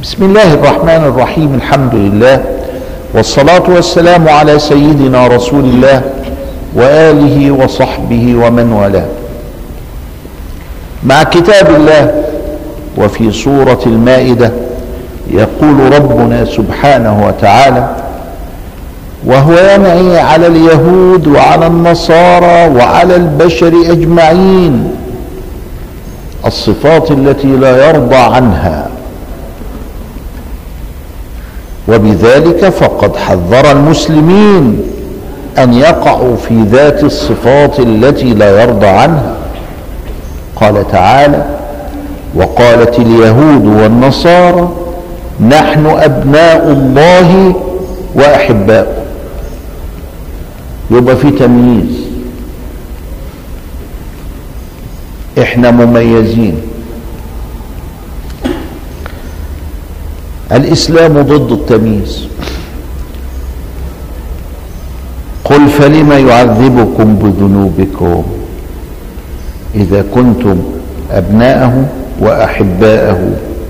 بسم الله الرحمن الرحيم الحمد لله والصلاة والسلام على سيدنا رسول الله وآله وصحبه ومن والاه مع كتاب الله وفي سورة المائدة يقول ربنا سبحانه وتعالى وهو ينعي على اليهود وعلى النصارى وعلى البشر اجمعين الصفات التي لا يرضى عنها وبذلك فقد حذر المسلمين ان يقعوا في ذات الصفات التي لا يرضى عنها قال تعالى وقالت اليهود والنصارى نحن ابناء الله واحباؤه يبقى في تمييز احنا مميزين الاسلام ضد التمييز قل فلم يعذبكم بذنوبكم اذا كنتم ابناءه واحباءه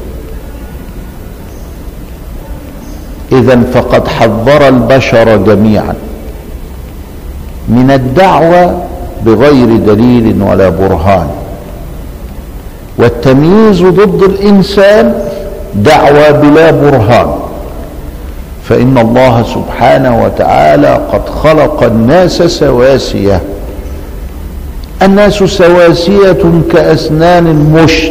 اذا فقد حذر البشر جميعا من الدعوه بغير دليل ولا برهان والتمييز ضد الانسان دعوى بلا برهان فان الله سبحانه وتعالى قد خلق الناس سواسيه الناس سواسيه كاسنان المشط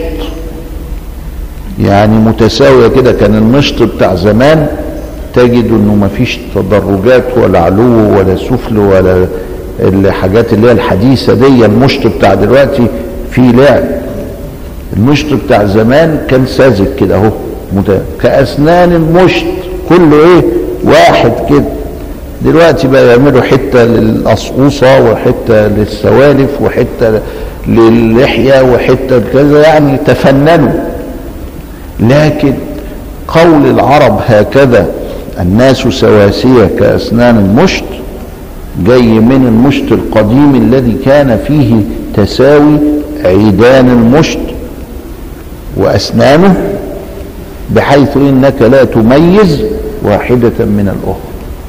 يعني متساويه كده كان المشط بتاع زمان تجد انه ما فيش تدرجات ولا علو ولا سفل ولا الحاجات اللي هي الحديثه دي المشط بتاع دلوقتي فيه لعب المشط بتاع زمان كان ساذج كده اهو كاسنان المشط كله ايه واحد كده دلوقتي بقى يعملوا حته للقصقوصه وحته للسوالف وحته للحيه وحته كذا يعني تفننوا لكن قول العرب هكذا الناس سواسيه كاسنان المشط جاي من المشط القديم الذي كان فيه تساوي عيدان المشط واسنانه بحيث انك لا تميز واحده من الاخرى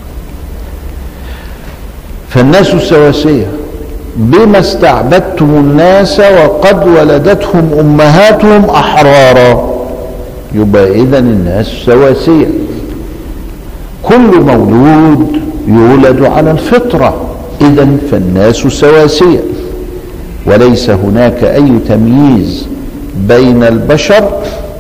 فالناس سواسيه بما استعبدتم الناس وقد ولدتهم امهاتهم احرارا يبقى اذا الناس سواسيه كل مولود يولد على الفطره اذا فالناس سواسيه وليس هناك اي تمييز بين البشر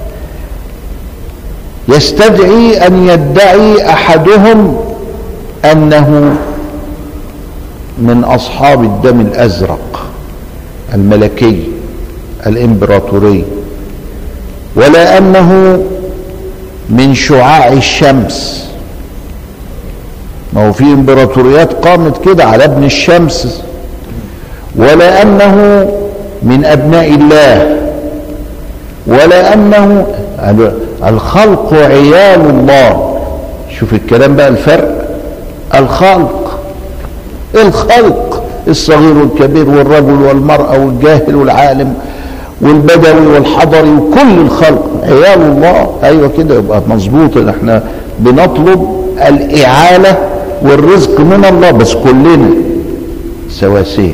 يستدعي ان يدعي احدهم انه من اصحاب الدم الازرق الملكي الامبراطوري ولا انه من شعاع الشمس ما هو في امبراطوريات قامت كده على ابن الشمس ولا انه من ابناء الله ولا انه الخلق عيال الله شوف الكلام بقى الفرق الخلق الخلق الصغير والكبير والرجل والمرأة والجاهل والعالم والبدوي والحضري وكل الخلق عيال الله ايوه كده يبقى مظبوط ان احنا بنطلب الاعانه والرزق من الله بس كلنا سواسيه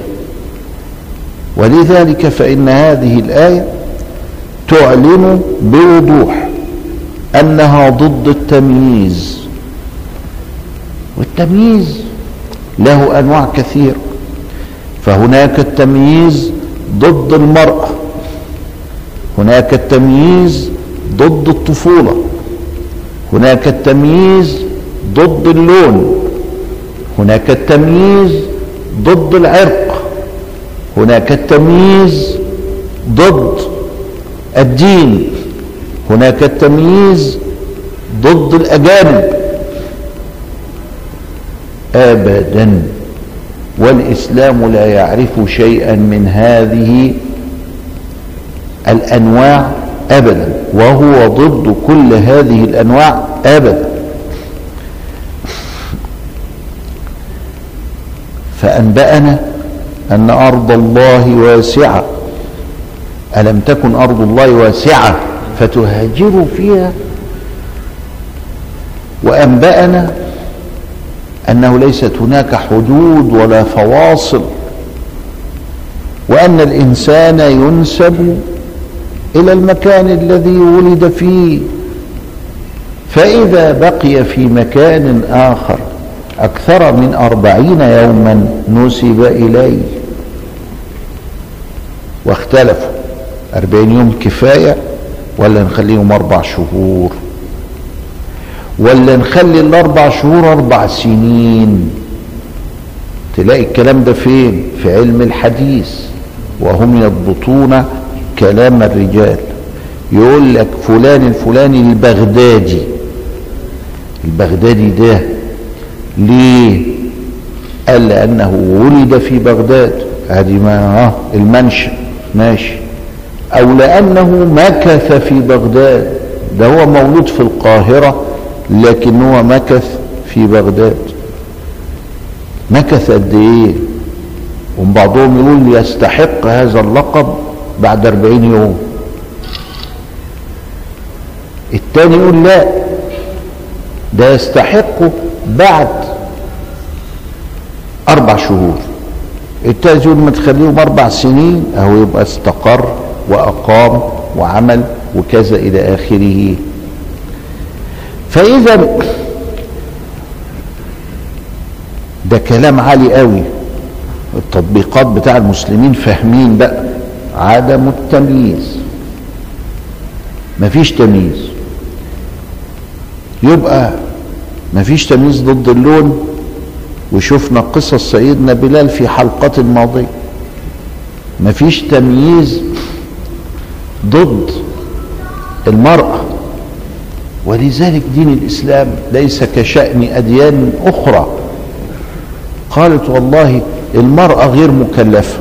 ولذلك فان هذه الايه تعلن بوضوح انها ضد التمييز والتمييز له انواع كثيره فهناك التمييز ضد المراه هناك التمييز ضد الطفوله هناك التمييز ضد اللون هناك التمييز ضد العرق هناك التمييز ضد الدين هناك التمييز ضد الاجانب ابدا والاسلام لا يعرف شيئا من هذه الانواع ابدا وهو ضد كل هذه الانواع ابدا فانبانا ان ارض الله واسعه الم تكن ارض الله واسعه فتهاجروا فيها وأنبأنا أنه ليست هناك حدود ولا فواصل وأن الإنسان ينسب إلى المكان الذي ولد فيه فإذا بقي في مكان آخر أكثر من أربعين يوما نسب إليه واختلفوا أربعين يوم كفاية ولا نخليهم أربع شهور ولا نخلي الأربع شهور أربع سنين تلاقي الكلام ده فين في علم الحديث وهم يضبطون كلام الرجال يقول لك فلان الفلاني البغدادي البغدادي ده ليه قال لأنه ولد في بغداد هذه ما اه المنشأ ماشي أو لأنه مكث في بغداد ده هو مولود في القاهرة لكن هو مكث في بغداد مكث قد ايه وبعضهم يقول يستحق هذا اللقب بعد أربعين يوم التاني يقول لا ده يستحقه بعد أربع شهور التالت يقول ما تخليهم أربع سنين أهو يبقى استقر وأقام وعمل وكذا إلى آخره فإذا ده كلام عالي قوي التطبيقات بتاع المسلمين فاهمين بقى عدم التمييز مفيش تمييز يبقى مفيش تمييز ضد اللون وشفنا قصص سيدنا بلال في حلقات الماضية مفيش تمييز ضد المرأة ولذلك دين الإسلام ليس كشأن أديان أخرى قالت والله المرأة غير مكلفة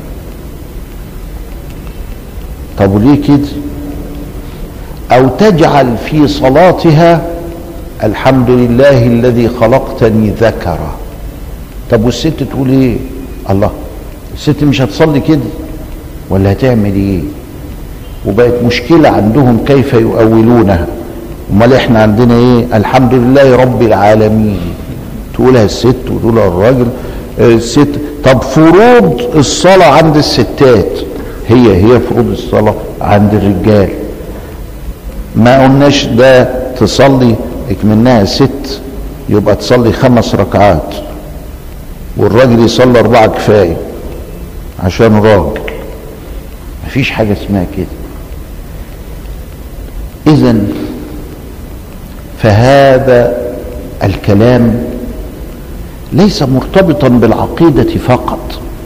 طب وليه كده أو تجعل في صلاتها الحمد لله الذي خلقتني ذكرا طب والست تقول ايه الله الست مش هتصلي كده ولا هتعمل ايه وبقت مشكلة عندهم كيف يؤولونها امال احنا عندنا ايه الحمد لله رب العالمين تقولها الست وتقولها الراجل الست طب فروض الصلاة عند الستات هي هي فروض الصلاة عند الرجال ما قلناش ده تصلي منها ست يبقى تصلي خمس ركعات والراجل يصلي أربعة كفاية عشان راجل مفيش حاجة اسمها كده إذا فهذا الكلام ليس مرتبطا بالعقيدة فقط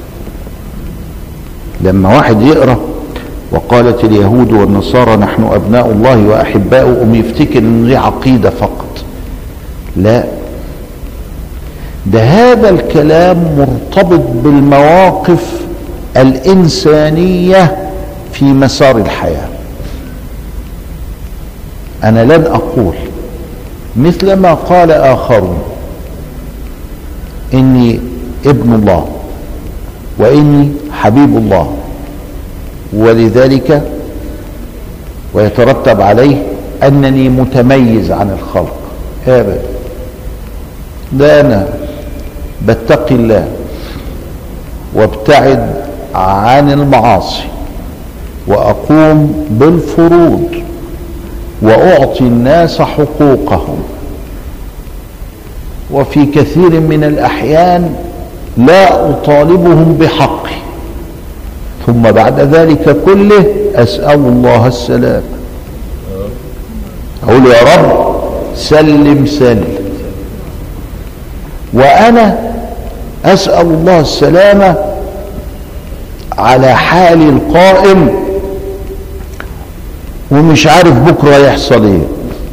لما واحد يقرأ وقالت اليهود والنصارى نحن أبناء الله وأحباؤه يفتكر إن دي عقيدة فقط لا ده هذا الكلام مرتبط بالمواقف الإنسانية في مسار الحياة أنا لن أقول مثل ما قال آخرون إني ابن الله وإني حبيب الله ولذلك ويترتب عليه أنني متميز عن الخلق أبدا ده أنا بتقي الله وابتعد عن المعاصي وأقوم بالفروض وأعطي الناس حقوقهم وفي كثير من الأحيان لا أطالبهم بحقي ثم بعد ذلك كله أسأل الله السلام أقول يا رب سلم سلم وأنا أسأل الله السلامة على حالي القائم ومش عارف بكرة يحصل ايه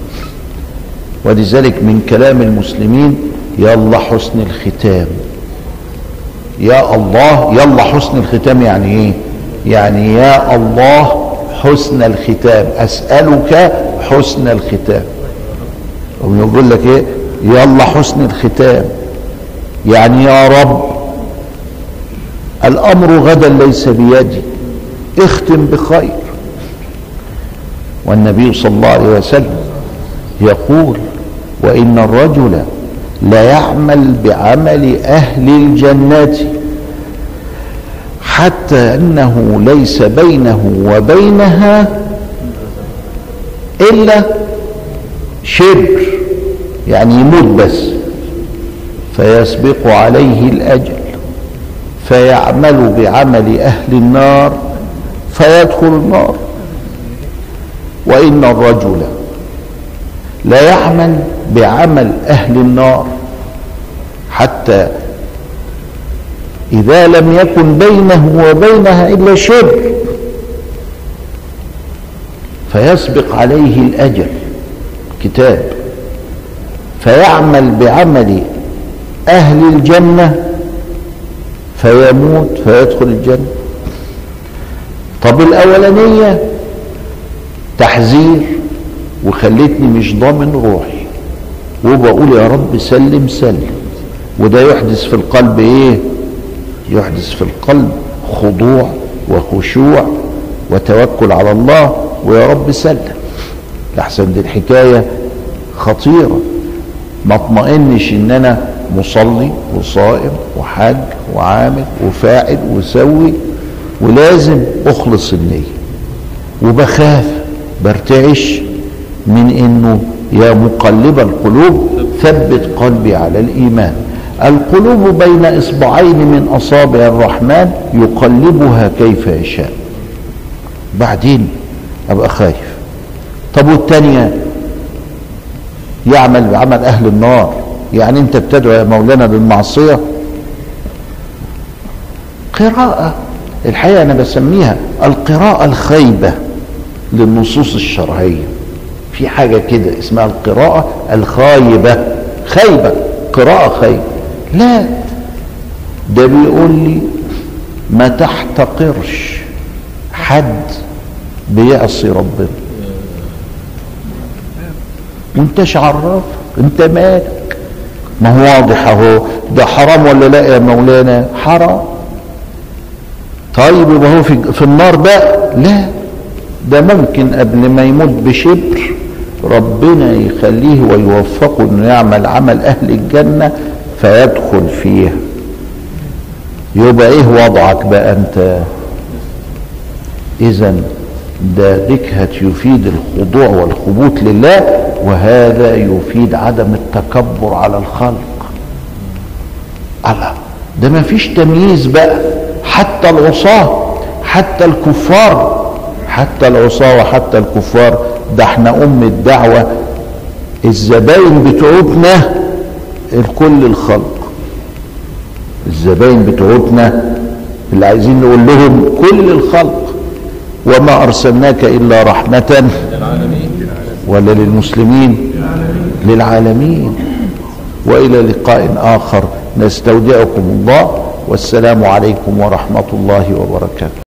ولذلك من كلام المسلمين يلا حسن الختام يا الله يلا حسن الختام يعني ايه يعني يا الله حسن الختام اسالك حسن الختام ويقول لك ايه يلا حسن الختام يعني يا رب الامر غدا ليس بيدي اختم بخير والنبي صلى الله عليه وسلم يقول وإن الرجل لا يعمل بعمل أهل الجنة حتى أنه ليس بينه وبينها إلا شبر يعني يموت بس فيسبق عليه الأجل فيعمل بعمل أهل النار فيدخل النار وإن الرجل لا يعمل بعمل أهل النار حتى إذا لم يكن بينه وبينها إلا شبر فيسبق عليه الأجل كتاب فيعمل بعمل أهل الجنة فيموت فيدخل الجنة طب الأولانية تحذير وخلتني مش ضامن روحي وبقول يا رب سلم سلم وده يحدث في القلب ايه يحدث في القلب خضوع وخشوع وتوكل على الله ويا رب سلم لحسن دي الحكاية خطيرة ما اطمئنش ان انا مصلي وصائم وحج وعامل وفاعل وسوي ولازم اخلص النية وبخاف برتعش من انه يا مقلب القلوب ثبت قلبي على الايمان القلوب بين اصبعين من اصابع الرحمن يقلبها كيف يشاء بعدين ابقى خايف طب والتانية يعمل بعمل اهل النار يعني انت بتدعو يا مولانا بالمعصية قراءة الحقيقة انا بسميها القراءة الخيبة للنصوص الشرعية في حاجة كده اسمها القراءة الخايبة خيبة قراءة خيبة لا ده بيقول لي ما تحتقرش حد بيعصي ربنا وانتش عرفك انت مالك ما هو واضح اهو ده حرام ولا لا يا مولانا حرام طيب يبقى هو في, في النار بقى لا ده ممكن قبل ما يموت بشبر ربنا يخليه ويوفقه انه يعمل عمل اهل الجنه فيدخل فيها يبقى ايه وضعك بقى انت اذا ده ذكهة يفيد الخضوع والخبوت لله وهذا يفيد عدم التكبر على الخلق الله ده ما فيش تمييز بقى حتى العصاة حتى الكفار حتى العصاة وحتى الكفار ده احنا ام الدعوة الزباين بتوعتنا الكل الخلق الزباين بتوعتنا اللي عايزين نقول لهم كل الخلق وما ارسلناك الا رحمة ولا للمسلمين للعالمين والى لقاء اخر نستودعكم الله والسلام عليكم ورحمة الله وبركاته